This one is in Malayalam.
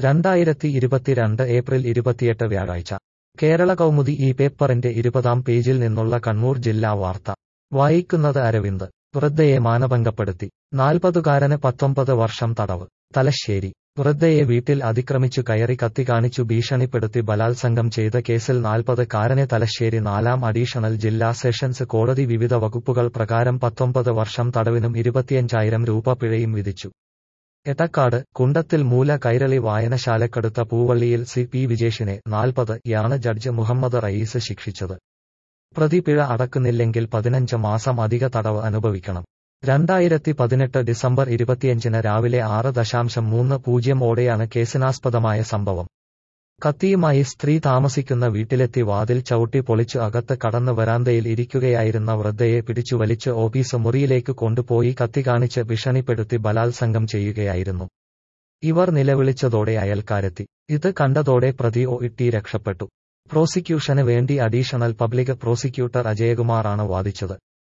രണ്ടായിരത്തി ഇരുപത്തിരണ്ട് ഏപ്രിൽ ഇരുപത്തിയെട്ട് വ്യാഴാഴ്ച കേരള കൗമുദി ഈ പേപ്പറിന്റെ ഇരുപതാം പേജിൽ നിന്നുള്ള കണ്ണൂർ ജില്ലാ വാർത്ത വായിക്കുന്നത് അരവിന്ദ് വൃദ്ധയെ മാനഭംഗപ്പെടുത്തി നാൽപ്പതുകാരന് പത്തൊമ്പത് വർഷം തടവ് തലശ്ശേരി വൃദ്ധയെ വീട്ടിൽ അതിക്രമിച്ചു കയറി കത്തി കാണിച്ചു ഭീഷണിപ്പെടുത്തി ബലാത്സംഗം ചെയ്ത കേസിൽ നാൽപ്പത് കാരനെ തലശ്ശേരി നാലാം അഡീഷണൽ ജില്ലാ സെഷൻസ് കോടതി വിവിധ വകുപ്പുകൾ പ്രകാരം പത്തൊമ്പത് വർഷം തടവിനും ഇരുപത്തിയഞ്ചായിരം രൂപ പിഴയും വിധിച്ചു എടക്കാട് കുണ്ടത്തിൽ മൂല കൈരളി വായനശാലക്കടുത്ത പൂവള്ളിയിൽ സി പി വിജേഷിനെ നാൽപ്പത് യാണ് ജഡ്ജ് മുഹമ്മദ് റയീസ് ശിക്ഷിച്ചത് പ്രതി പിഴ അടക്കുന്നില്ലെങ്കിൽ പതിനഞ്ച് മാസം അധിക തടവ് അനുഭവിക്കണം രണ്ടായിരത്തി പതിനെട്ട് ഡിസംബർ ഇരുപത്തിയഞ്ചിന് രാവിലെ ആറ് ദശാംശം മൂന്ന് പൂജ്യം ഓടെയാണ് കേസിനാസ്പദമായ സംഭവം കത്തിയുമായി സ്ത്രീ താമസിക്കുന്ന വീട്ടിലെത്തി വാതിൽ ചവിട്ടി പൊളിച്ചു അകത്ത് കടന്ന് വരാന്തയിൽ ഇരിക്കുകയായിരുന്ന വൃദ്ധയെ പിടിച്ചു വലിച്ച് ഓഫീസ് മുറിയിലേക്ക് കൊണ്ടുപോയി കത്തി കാണിച്ച് ഭീഷണിപ്പെടുത്തി ബലാത്സംഗം ചെയ്യുകയായിരുന്നു ഇവർ നിലവിളിച്ചതോടെ അയൽക്കാരെത്തി ഇത് കണ്ടതോടെ പ്രതി ഒ ഇട്ടി രക്ഷപ്പെട്ടു പ്രോസിക്യൂഷന് വേണ്ടി അഡീഷണൽ പബ്ലിക് പ്രോസിക്യൂട്ടർ അജയകുമാറാണ് വാദിച്ചത്